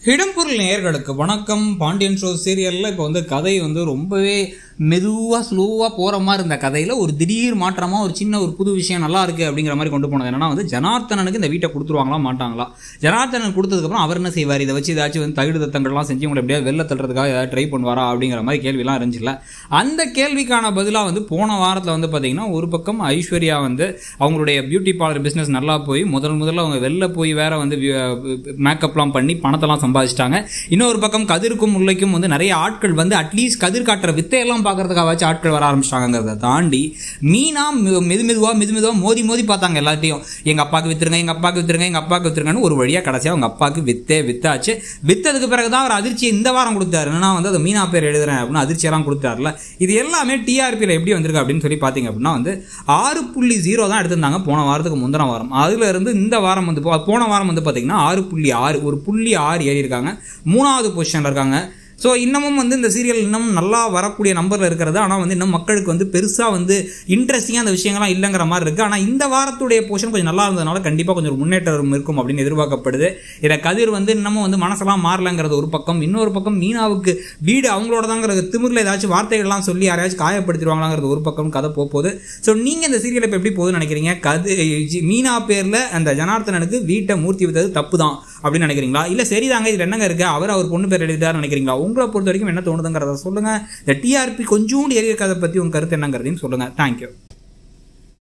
இடம்பொருள் நேயர்களுக்கு வணக்கம் பாண்டியன் ஷோ சீரியலில் இப்போ வந்து கதை வந்து ரொம்பவே மெதுவாக ஸ்லோவாக போகிற மாதிரி இருந்த கதையில் ஒரு திடீர் மாற்றமாக ஒரு சின்ன ஒரு புது விஷயம் நல்லா இருக்குது அப்படிங்கிற மாதிரி கொண்டு போனது என்னன்னா வந்து ஜனார்த்தனனுக்கு இந்த வீட்டை கொடுத்துருவாங்களா மாட்டாங்களா ஜனார்த்தனன் கொடுத்ததுக்கப்புறம் அவர் என்ன செய்வார் இதை வச்சு ஏதாச்சும் வந்து தகுடு தத்தங்கள்லாம் செஞ்சு உங்களை எப்படியாவது வெளில தள்ளுறதுக்காக ஏதாவது ட்ரை பண்ணுவாரா அப்படிங்கிற மாதிரி கேள்விலாம் இருந்துச்சுல்ல அந்த கேள்விக்கான பதிலாக வந்து போன வாரத்தில் வந்து பார்த்தீங்கன்னா ஒரு பக்கம் ஐஸ்வர்யா வந்து அவங்களுடைய பியூட்டி பார்லர் பிஸ்னஸ் நல்லா போய் முதல் முதல்ல அவங்க வெளில போய் வேற வந்து மேக்கப்லாம் பண்ணி பணத்தெல்லாம் சம்பாதிச்சிட்டாங்க இன்னொரு பக்கம் கதிர்க்கும் முல்லைக்கும் வந்து நிறைய ஆட்கள் வந்து அட்லீஸ்ட் கதிர் காட்டுற வித்தையெல்லாம் பார்க்கறதுக்காக ஆட்கள் வர ஆரம்பிச்சிட்டாங்கிறத தாண்டி மீனா மெ- மெது மெதுவாக மெது மெதுவாக மோதி மோதி பார்த்தாங்க எல்லாத்தையும் எங்கள் அப்பாவுக்கு வித்துருங்க எங்கள் அப்பாவுக்கு வித்துருங்க எங்கள் அப்பாவுக்கு வித்துருங்கன்னு ஒரு வழியாக கடைசியாக அவங்க அப்பாவுக்கு வித்தே வித்தாச்சு வித்ததுக்கு பிறகு தான் அவர் அதிர்ச்சியை இந்த வாரம் கொடுத்தாரு என்னன்னா வந்து அது மீனா பேர் எழுதுறேன் அப்படின்னு அதிர்ச்சியெல்லாம் கொடுத்தாருல இது எல்லாமே டிஆர்பியில் எப்படி வந்திருக்கு அப்படின்னு சொல்லி பார்த்தீங்க அப்படின்னா வந்து ஆறு புள்ளி ஜீரோ தான் எடுத்திருந்தாங்க போன வாரத்துக்கு முந்தின வாரம் அதுல இருந்து இந்த வாரம் வந்து போ- போன வாரம் வந்து பார்த்தீங்கன்னா ஆறு புள்ளி ஆறு ஒரு புள்ளி ஆறு ஏறி இருக்காங்க மூணாவது பொசிஷனில் இருக்காங்க ஸோ இன்னமும் வந்து இந்த சீரியல் இன்னும் நல்லா வரக்கூடிய நம்பரில் இருக்கிறது ஆனால் வந்து இன்னும் மக்களுக்கு வந்து பெருசாக வந்து இன்ட்ரெஸ்டிங்காக அந்த விஷயங்கள்லாம் இல்லைங்கிற மாதிரி இருக்குது ஆனால் இந்த வாரத்துடைய போர்ஷன் கொஞ்சம் நல்லா இருந்ததுனால கண்டிப்பாக கொஞ்சம் ஒரு முன்னேற்றம் இருக்கும் அப்படின்னு எதிர்பார்க்கப்படுது இதில் கதிர் வந்து இன்னமும் வந்து மனசெல்லாம் மாறலங்கிறது ஒரு பக்கம் இன்னொரு பக்கம் மீனாவுக்கு வீடு அவங்களோட தாங்கிற திமிரில் ஏதாச்சும் வார்த்தைகள்லாம் சொல்லி யாரையாச்சும் காயப்படுத்திடுவாங்களாங்கிறது ஒரு பக்கம் கதை போக போகுது ஸோ நீங்கள் இந்த சீரியல் இப்போ எப்படி போகுதுன்னு நினைக்கிறீங்க கது ஜி- மீனா பேரில் அந்த ஜனார்த்தனனுக்கு வீட்டை மூர்த்தி வித்தது தப்பு தான் அப்படின்னு நினைக்கிறீங்களா இல்லை சரிதாங்க இதில் என்னங்க இருக்குது அவர் அவர் பொண்ணு பேர் எழுதிட்டாரு நினைக்கிறீங்களா உங்களை பொறுத்த வரைக்கும் என்ன தோணுதுங்கிறத சொல்லுங்கள் இந்த டிஆர்பி கொஞ்சோண்டு ஏறி இருக்கிறத பற்றி உங்கள் கருத்து என்னங்கிறதையும் சொல்லுங்கள் தேங்க்யூ